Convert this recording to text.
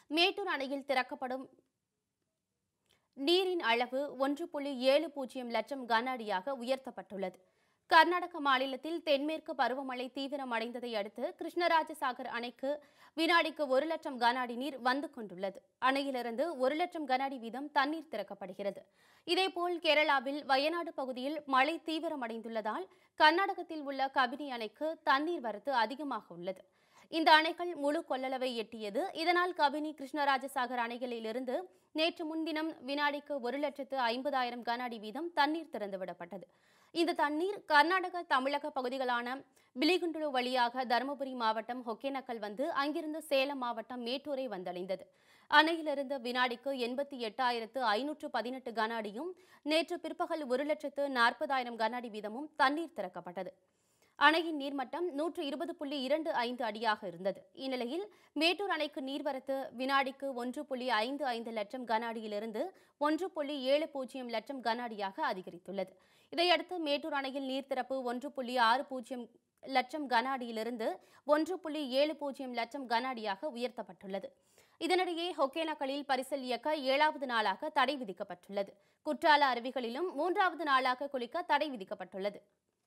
மேட்டூர் அணையில் திறக்கப்படும் நீரின் அளவு ஒன்று புள்ளி ஏழு பூஜ்ஜியம் லட்சம் கன அடியாக உயர்த்தப்பட்டுள்ளது கர்நாடக மாநிலத்தில் தென்மேற்கு பருவமழை தீவிரமடைந்ததை அடுத்து கிருஷ்ணராஜசாகர் அணைக்கு வினாடிக்கு ஒரு லட்சம் கன அடி நீர் வந்து கொண்டுள்ளது அணையிலிருந்து ஒரு லட்சம் கன அடி வீதம் தண்ணீர் திறக்கப்படுகிறது இதேபோல் கேரளாவில் வயநாடு பகுதியில் மழை தீவிரமடைந்துள்ளதால் கர்நாடகத்தில் உள்ள கபினி அணைக்கு தண்ணீர் வரத்து அதிகமாக உள்ளது இந்த அணைகள் முழு கொள்ளளவை எட்டியது இதனால் கபினி கிருஷ்ணராஜசாகர் அணைகளிலிருந்து நேற்று முன்தினம் வினாடிக்கு ஒரு லட்சத்து ஐம்பதாயிரம் கன அடி வீதம் தண்ணீர் திறந்துவிடப்பட்டது இந்த தண்ணீர் கர்நாடக தமிழக பகுதிகளான பிலிகுண்டுலு வழியாக தருமபுரி மாவட்டம் ஒகேனக்கல் வந்து அங்கிருந்து சேலம் மாவட்டம் மேட்டூரை வந்தடைந்தது அணையிலிருந்து வினாடிக்கு எண்பத்தி எட்டாயிரத்து ஐநூற்று பதினெட்டு கன அடியும் நேற்று பிற்பகல் ஒரு லட்சத்து நாற்பதாயிரம் கன அடி வீதமும் தண்ணீர் திறக்கப்பட்டது அணையின் நீர்மட்டம் நூற்று இருபது புள்ளி இரண்டு ஐந்து அடியாக இருந்தது இந்நிலையில் மேட்டூர் அணைக்கு நீர்வரத்து வினாடிக்கு ஒன்று புள்ளி ஐந்து ஐந்து லட்சம் கன அடியிலிருந்து ஒன்று புள்ளி ஏழு பூஜ்ஜியம் லட்சம் கன அடியாக அதிகரித்துள்ளது இதையடுத்து மேட்டூர் அணையில் நீர் திறப்பு ஒன்று புள்ளி ஆறு பூஜ்ஜியம் லட்சம் கன அடியிலிருந்து ஒன்று புள்ளி ஏழு பூஜ்ஜியம் லட்சம் கன அடியாக உயர்த்தப்பட்டுள்ளது இதனிடையே ஒகேனக்கலில் பரிசல் இயக்க ஏழாவது நாளாக தடை விதிக்கப்பட்டுள்ளது குற்றால அருவிகளிலும் மூன்றாவது நாளாக குளிக்க தடை விதிக்கப்பட்டுள்ளது